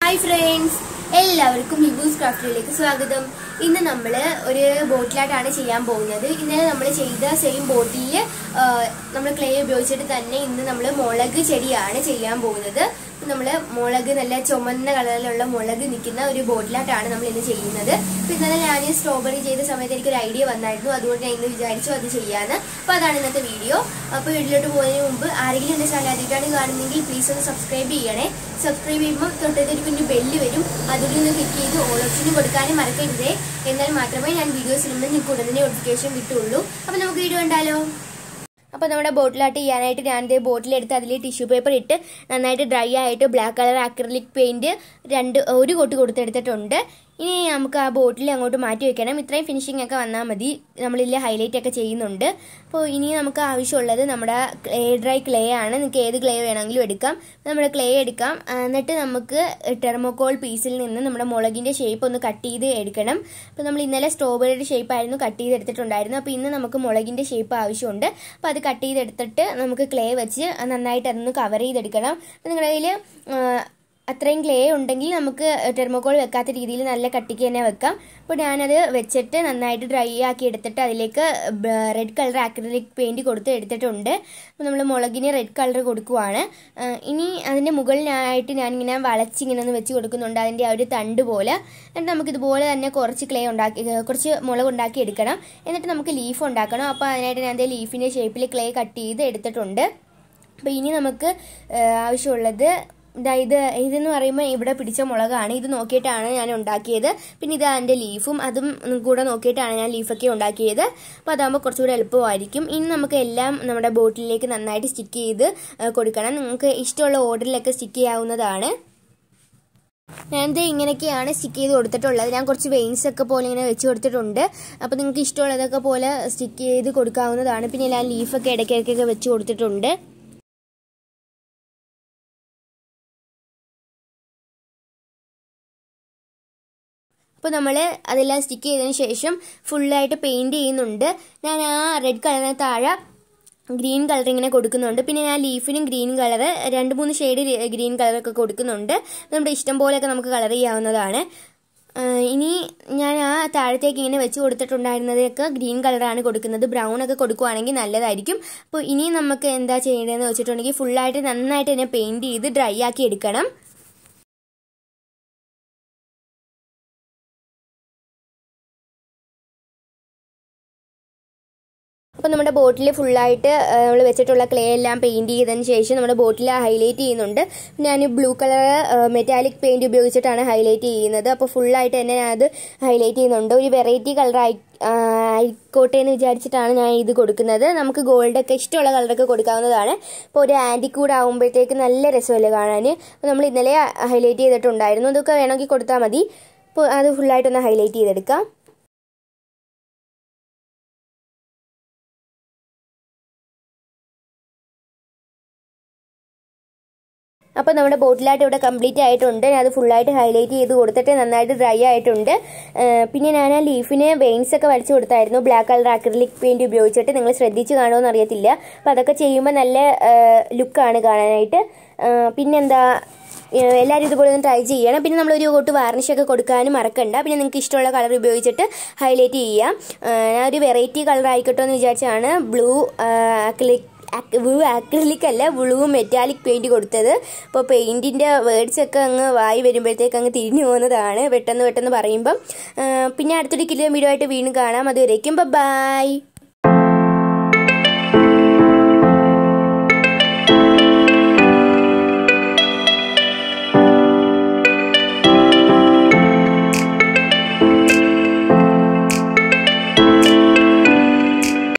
hi friends എല്ലാവർക്കും ഹിബൂസ് ക്രാഫ്റ്റിലേക്ക് സ്വാഗതം ഇന്ന് നമ്മൾ ഒരു ബോട്ടിലായിട്ടാണ് ചെയ്യാൻ പോകുന്നത് ഇന്നലെ നമ്മൾ ചെയ്ത സെയിം ബോട്ടിൽ നമ്മൾ ക്ലേ ഉപയോഗിച്ചിട്ട് തന്നെ ഇന്ന് നമ്മൾ മുളക് ചെടിയാണ് ചെയ്യാൻ പോകുന്നത് നമ്മൾ മുളക് നല്ല ചുമന്ന കളറിലുള്ള മുളക് നിൽക്കുന്ന ഒരു ബോട്ടിലായിട്ടാണ് നമ്മൾ ഇന്ന് ചെയ്യുന്നത് അപ്പൊ ഇന്നലെ ഞാൻ സ്ട്രോബെറി ചെയ്ത സമയത്ത് എനിക്കൊരു ഐഡിയ വന്നായിരുന്നു അതുകൊണ്ട് ഞാൻ ഇന്ന് വിചാരിച്ചു അത് ചെയ്യാന്ന് അപ്പൊ അതാണ് ഇന്നത്തെ വീഡിയോ അപ്പൊ വീട്ടിലോട്ട് പോകുന്നതിന് മുമ്പ് ആരെങ്കിലും എന്റെ ചാനൽ ആദ്യമായിട്ടാണ് കാണുന്നെങ്കിൽ പ്ലീസ് ഒന്ന് സബ്സ്ക്രൈബ് ചെയ്യണേ സബ്സ്ക്രൈബ് ചെയ്യുമ്പോൾ തൊട്ടടുത്ത് ഒരു കുഞ്ഞു ബെല്ല് വരും അതിൽ ഒന്ന് ക്ലിക്ക് ചെയ്ത് ഓൾ ഓപ്ഷന് കൊടുക്കാനും മറക്കരുതേ എന്നാൽ മാത്രമേ ഞാൻ വീഡിയോസ് ഇടുമ്പോൾ നിങ്ങൾക്ക് ഉടനെ നോട്ടിഫിക്കേഷൻ കിട്ടുള്ളൂ അപ്പൊ നമുക്ക് വീഡിയോ കണ്ടാലോ അപ്പോൾ നമ്മുടെ ബോട്ടിലായിട്ട് ചെയ്യാനായിട്ട് ഞാൻ ഇതേ ബോട്ടിലെടുത്ത് അതിൽ ടിഷ്യൂ പേപ്പർ ഇട്ട് നന്നായിട്ട് ഡ്രൈ ആയിട്ട് ബ്ലാക്ക് കളർ അക്രലിക് പെയിന്റ് രണ്ട് ഒരു കൊട്ട് കൊടുത്തെടുത്തിട്ടുണ്ട് ഇനി നമുക്ക് ആ ബോട്ടിൽ അങ്ങോട്ട് മാറ്റി വെക്കണം ഇത്രയും ഫിനിഷിംഗ് ഒക്കെ വന്നാൽ മതി നമ്മളില്ല ഹൈലൈറ്റ് ഒക്കെ ചെയ്യുന്നുണ്ട് അപ്പോൾ ഇനി നമുക്ക് ആവശ്യമുള്ളത് നമ്മുടെ ക്ലേ ഡ്രൈ ക്ലേ ആണ് നിങ്ങൾക്ക് ഏത് ക്ലേ വേണമെങ്കിലും എടുക്കാം നമ്മുടെ ക്ലേ എടുക്കാം എന്നിട്ട് നമുക്ക് ടെർമോക്കോൾ പീസിൽ നിന്ന് നമ്മുടെ മുളകിൻ്റെ ഷേപ്പ് ഒന്ന് കട്ട് ചെയ്ത് എടുക്കണം അപ്പോൾ നമ്മൾ ഇന്നലെ സ്ട്രോബെറിയുടെ ഷേപ്പ് ആയിരുന്നു കട്ട് ചെയ്ത് എടുത്തിട്ടുണ്ടായിരുന്നു അപ്പോൾ ഇന്ന് നമുക്ക് മുളകിൻ്റെ ഷേപ്പ് ആവശ്യമുണ്ട് അപ്പോൾ അത് കട്ട് ചെയ്തെടുത്തിട്ട് നമുക്ക് ക്ലേ വെച്ച് നന്നായിട്ട് അതൊന്ന് കവർ ചെയ്തെടുക്കണം അപ്പോൾ നിങ്ങളുടെ കയ്യിൽ അത്രയും ക്ലേ ഉണ്ടെങ്കിൽ നമുക്ക് ടെർമോക്കോൾ വെക്കാത്ത രീതിയിൽ നല്ല കട്ടിക്ക് തന്നെ വെക്കാം അപ്പോൾ ഞാനത് വെച്ചിട്ട് നന്നായിട്ട് ഡ്രൈ ആക്കി എടുത്തിട്ട് അതിലേക്ക് റെഡ് കളർ ആക്രിലിക് പെയിൻറ് കൊടുത്ത് എടുത്തിട്ടുണ്ട് അപ്പോൾ നമ്മൾ മുളകിന് റെഡ് കളർ കൊടുക്കുവാണ് ഇനി അതിൻ്റെ മുകളിലായിട്ട് ഞാനിങ്ങനെ വളച്ചിങ്ങനെ ഒന്ന് വെച്ച് കൊടുക്കുന്നുണ്ട് അതിൻ്റെ ആ ഒരു തണ്ട് പോലെ എന്നിട്ട് നമുക്ക് ഇതുപോലെ തന്നെ കുറച്ച് ക്ലേ ഉണ്ടാക്കി കുറച്ച് മുളക് ഉണ്ടാക്കി എടുക്കണം എന്നിട്ട് നമുക്ക് ലീഫ് ഉണ്ടാക്കണം അപ്പോൾ അതിനായിട്ട് ഞാൻ അതേ ലീഫിൻ്റെ ഷേപ്പിൽ ക്ലേ കട്ട് ചെയ്ത് എടുത്തിട്ടുണ്ട് അപ്പോൾ ഇനി നമുക്ക് ആവശ്യമുള്ളത് ഇത് ഇതെന്ന് പറയുമ്പോൾ ഇവിടെ പിടിച്ച മുളകാണ് ഇത് നോക്കിയിട്ടാണ് ഞാൻ ഉണ്ടാക്കിയത് പിന്നെ ഇത് അതിൻ്റെ ലീഫും അതും കൂടെ നോക്കിയിട്ടാണ് ഞാൻ ലീഫൊക്കെ ഉണ്ടാക്കിയത് അപ്പോൾ അതാകുമ്പോൾ കുറച്ചുകൂടെ എളുപ്പമായിരിക്കും ഇനി നമുക്ക് എല്ലാം നമ്മുടെ ബോട്ടിലേക്ക് നന്നായിട്ട് സ്റ്റിക്ക് ചെയ്ത് കൊടുക്കണം നിങ്ങൾക്ക് ഇഷ്ടമുള്ള ഓർഡറിലൊക്കെ സ്റ്റിക്ക് ചെയ്യാവുന്നതാണ് ഞാനിത് ഇങ്ങനെയൊക്കെയാണ് സ്റ്റിക്ക് ചെയ്ത് കൊടുത്തിട്ടുള്ളത് ഞാൻ കുറച്ച് വെയിൻസ് ഒക്കെ പോലെ ഇങ്ങനെ വെച്ച് കൊടുത്തിട്ടുണ്ട് അപ്പോൾ നിങ്ങൾക്ക് ഇഷ്ടമുള്ളതൊക്കെ പോലെ സ്റ്റിക്ക് ചെയ്ത് കൊടുക്കാവുന്നതാണ് പിന്നെ ഞാൻ ലീഫൊക്കെ ഇടയ്ക്കിടയ്ക്കൊക്കെ വെച്ച് കൊടുത്തിട്ടുണ്ട് അപ്പോൾ നമ്മൾ അതെല്ലാം സ്റ്റിക്ക് ചെയ്തതിന് ശേഷം ഫുള്ളായിട്ട് പെയിൻറ് ചെയ്യുന്നുണ്ട് ഞാൻ ആ റെഡ് കളറിന് താഴെ ഗ്രീൻ കളർ ഇങ്ങനെ കൊടുക്കുന്നുണ്ട് പിന്നെ ഞാൻ ലീഫിനും ഗ്രീൻ കളർ രണ്ട് മൂന്ന് ഷെയ്ഡ് ഗ്രീൻ കളറൊക്കെ കൊടുക്കുന്നുണ്ട് നമ്മുടെ ഇഷ്ടം പോലെയൊക്കെ നമുക്ക് കളർ ചെയ്യാവുന്നതാണ് ഇനി ഞാൻ ആ താഴത്തേക്ക് ഇങ്ങനെ വെച്ച് കൊടുത്തിട്ടുണ്ടായിരുന്നതൊക്കെ ഗ്രീൻ കളറാണ് കൊടുക്കുന്നത് ബ്രൗൺ ഒക്കെ കൊടുക്കുവാണെങ്കിൽ നല്ലതായിരിക്കും അപ്പോൾ ഇനി നമുക്ക് എന്താ ചെയ്യേണ്ടതെന്ന് വെച്ചിട്ടുണ്ടെങ്കിൽ ഫുള്ളായിട്ട് നന്നായിട്ട് തന്നെ പെയിൻറ് ചെയ്ത് ഡ്രൈ ആക്കി എടുക്കണം അപ്പോൾ നമ്മുടെ ബോട്ടിൽ ഫുള്ളായിട്ട് നമ്മൾ വെച്ചിട്ടുള്ള ക്ലേ എല്ലാം പെയിൻറ് ചെയ്തതിന് ശേഷം നമ്മുടെ ബോട്ടിൽ ഹൈലൈറ്റ് ചെയ്യുന്നുണ്ട് ഞാൻ ബ്ലൂ കളർ മെറ്റാലിക് പെയിൻറ് ഉപയോഗിച്ചിട്ടാണ് ഹൈലൈറ്റ് ചെയ്യുന്നത് അപ്പോൾ ഫുള്ളായിട്ട് തന്നെ ഞാൻ അത് ഹൈലൈറ്റ് ചെയ്യുന്നുണ്ട് ഒരു വെറൈറ്റി കളർ ആയി ആയിക്കോട്ടെ എന്ന് വിചാരിച്ചിട്ടാണ് ഞാൻ ഇത് കൊടുക്കുന്നത് നമുക്ക് ഗോൾഡൊക്കെ ഇഷ്ടമുള്ള കളറൊക്കെ കൊടുക്കാവുന്നതാണ് ഇപ്പോൾ ഒരു ആൻറ്റി കൂടെ ആകുമ്പോഴത്തേക്ക് നല്ല രസമല്ലേ കാണാൻ അപ്പോൾ നമ്മൾ ഇന്നലെ ഹൈലൈറ്റ് ചെയ്തിട്ടുണ്ടായിരുന്നു അതൊക്കെ വേണമെങ്കിൽ കൊടുത്താൽ മതി അപ്പോൾ അത് ഫുള്ളായിട്ടൊന്ന് ഹൈലൈറ്റ് ചെയ്തെടുക്കാം അപ്പോൾ നമ്മുടെ ബോട്ടിലായിട്ട് ഇവിടെ കംപ്ലീറ്റ് ആയിട്ടുണ്ട് അത് ഫുള്ളായിട്ട് ഹൈലൈറ്റ് ചെയ്ത് കൊടുത്തിട്ട് നന്നായിട്ട് ഡ്രൈ ആയിട്ടുണ്ട് പിന്നെ ഞാൻ ആ ലീഫിന് വെയിൻസ് ഒക്കെ വരച്ച് കൊടുത്തായിരുന്നു ബ്ലാക്ക് കളർ അക്രലിക് പെയിൻറ് ഉപയോഗിച്ചിട്ട് നിങ്ങൾ ശ്രദ്ധിച്ച് കാണുമെന്ന് അറിയത്തില്ല അപ്പോൾ അതൊക്കെ ചെയ്യുമ്പോൾ നല്ല ലുക്കാണ് കാണാനായിട്ട് പിന്നെന്താ എല്ലാവരും ഇതുപോലെ ഒന്ന് ട്രൈ ചെയ്യണം പിന്നെ നമ്മളൊരു കോട്ട് വാർണിഷൊക്കെ കൊടുക്കാനും മറക്കണ്ട പിന്നെ നിങ്ങൾക്ക് ഇഷ്ടമുള്ള കളർ ഉപയോഗിച്ചിട്ട് ഹൈലൈറ്റ് ചെയ്യാം ഞാൻ ഒരു വെറൈറ്റി കളർ ആയിക്കോട്ടെ എന്ന് വിചാരിച്ചാണ് ബ്ലൂ അക്ലിക് ബ്ലൂ ആക്രിലിക് അല്ല ബ്ലൂ മെറ്റാലിക് പെയിന്റ് കൊടുത്തത് അപ്പോൾ പെയിന്റിന്റെ വേർഡ്സ് ഒക്കെ അങ്ങ് വായി വരുമ്പോഴത്തേക്ക് അങ്ങ് തിരിഞ്ഞു പോകുന്നതാണ് പെട്ടെന്ന് പെട്ടെന്ന് പറയുമ്പം പിന്നെ അടുത്തൊരു കിലോ വീഡിയോ ആയിട്ട് വീണ്ടും കാണാം അതുവരേക്കും ബൈ